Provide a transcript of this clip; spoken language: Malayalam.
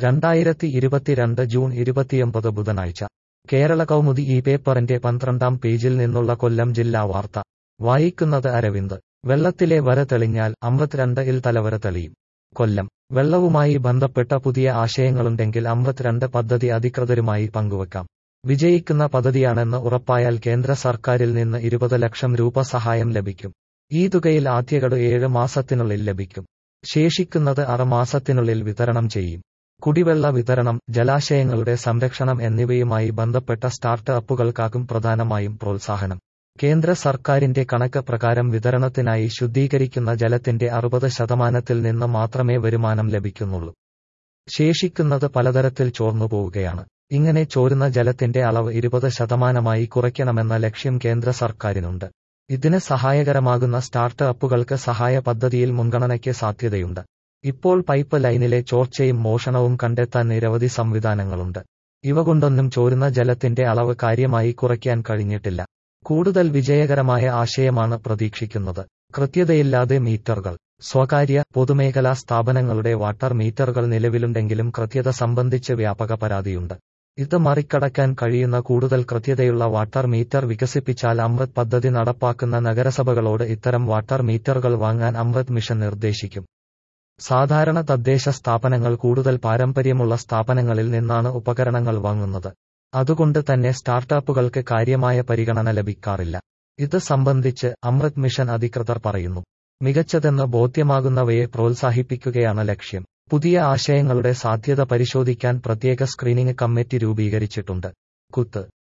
രണ്ടായിരത്തി ഇരുപത്തിരണ്ട് ജൂൺ ഇരുപത്തിയൊമ്പത് ബുധനാഴ്ച കേരള കൗമുദി ഈ പേപ്പറിന്റെ പന്ത്രണ്ടാം പേജിൽ നിന്നുള്ള കൊല്ലം ജില്ലാ വാർത്ത വായിക്കുന്നത് അരവിന്ദ് വെള്ളത്തിലെ വര തെളിഞ്ഞാൽ അമൃത് രണ്ട് ഇൽ തലവര തെളിയും കൊല്ലം വെള്ളവുമായി ബന്ധപ്പെട്ട പുതിയ ആശയങ്ങളുണ്ടെങ്കിൽ അമൃത് രണ്ട് പദ്ധതി അധികൃതരുമായി പങ്കുവെക്കാം വിജയിക്കുന്ന പദ്ധതിയാണെന്ന് ഉറപ്പായാൽ കേന്ദ്ര സർക്കാരിൽ നിന്ന് ഇരുപത് ലക്ഷം രൂപ സഹായം ലഭിക്കും ഈ തുകയിൽ ആദ്യഗഡു ഏഴ് മാസത്തിനുള്ളിൽ ലഭിക്കും ശേഷിക്കുന്നത് ആറ് മാസത്തിനുള്ളിൽ വിതരണം ചെയ്യും കുടിവെള്ള വിതരണം ജലാശയങ്ങളുടെ സംരക്ഷണം എന്നിവയുമായി ബന്ധപ്പെട്ട സ്റ്റാർട്ട് അപ്പുകൾക്കാകും പ്രധാനമായും പ്രോത്സാഹനം കേന്ദ്ര സർക്കാരിന്റെ കണക്ക് പ്രകാരം വിതരണത്തിനായി ശുദ്ധീകരിക്കുന്ന ജലത്തിന്റെ അറുപത് ശതമാനത്തിൽ നിന്ന് മാത്രമേ വരുമാനം ലഭിക്കുന്നുള്ളൂ ശേഷിക്കുന്നത് പലതരത്തിൽ ചോർന്നു പോവുകയാണ് ഇങ്ങനെ ചോരുന്ന ജലത്തിന്റെ അളവ് ഇരുപത് ശതമാനമായി കുറയ്ക്കണമെന്ന ലക്ഷ്യം കേന്ദ്ര സർക്കാരിനുണ്ട് ഇതിന് സഹായകരമാകുന്ന സ്റ്റാർട്ട് അപ്പുകൾക്ക് സഹായ പദ്ധതിയിൽ മുൻഗണനയ്ക്ക് സാധ്യതയുണ്ട് ഇപ്പോൾ പൈപ്പ് ലൈനിലെ ചോർച്ചയും മോഷണവും കണ്ടെത്താൻ നിരവധി സംവിധാനങ്ങളുണ്ട് ഇവ കൊണ്ടൊന്നും ചോരുന്ന ജലത്തിന്റെ അളവ് കാര്യമായി കുറയ്ക്കാൻ കഴിഞ്ഞിട്ടില്ല കൂടുതൽ വിജയകരമായ ആശയമാണ് പ്രതീക്ഷിക്കുന്നത് കൃത്യതയില്ലാതെ മീറ്ററുകൾ സ്വകാര്യ പൊതുമേഖലാ സ്ഥാപനങ്ങളുടെ വാട്ടർ മീറ്ററുകൾ നിലവിലുണ്ടെങ്കിലും കൃത്യത സംബന്ധിച്ച് വ്യാപക പരാതിയുണ്ട് ഇത് മറികടക്കാൻ കഴിയുന്ന കൂടുതൽ കൃത്യതയുള്ള വാട്ടർ മീറ്റർ വികസിപ്പിച്ചാൽ അമൃത് പദ്ധതി നടപ്പാക്കുന്ന നഗരസഭകളോട് ഇത്തരം വാട്ടർ മീറ്ററുകൾ വാങ്ങാൻ അമൃത് മിഷൻ നിർദ്ദേശിക്കും സാധാരണ തദ്ദേശ സ്ഥാപനങ്ങൾ കൂടുതൽ പാരമ്പര്യമുള്ള സ്ഥാപനങ്ങളിൽ നിന്നാണ് ഉപകരണങ്ങൾ വാങ്ങുന്നത് അതുകൊണ്ട് തന്നെ സ്റ്റാർട്ടപ്പുകൾക്ക് കാര്യമായ പരിഗണന ലഭിക്കാറില്ല ഇത് സംബന്ധിച്ച് അമൃത് മിഷൻ അധികൃതർ പറയുന്നു മികച്ചതെന്ന് ബോധ്യമാകുന്നവയെ പ്രോത്സാഹിപ്പിക്കുകയാണ് ലക്ഷ്യം പുതിയ ആശയങ്ങളുടെ സാധ്യത പരിശോധിക്കാൻ പ്രത്യേക സ്ക്രീനിംഗ് കമ്മിറ്റി രൂപീകരിച്ചിട്ടുണ്ട് കുത്ത്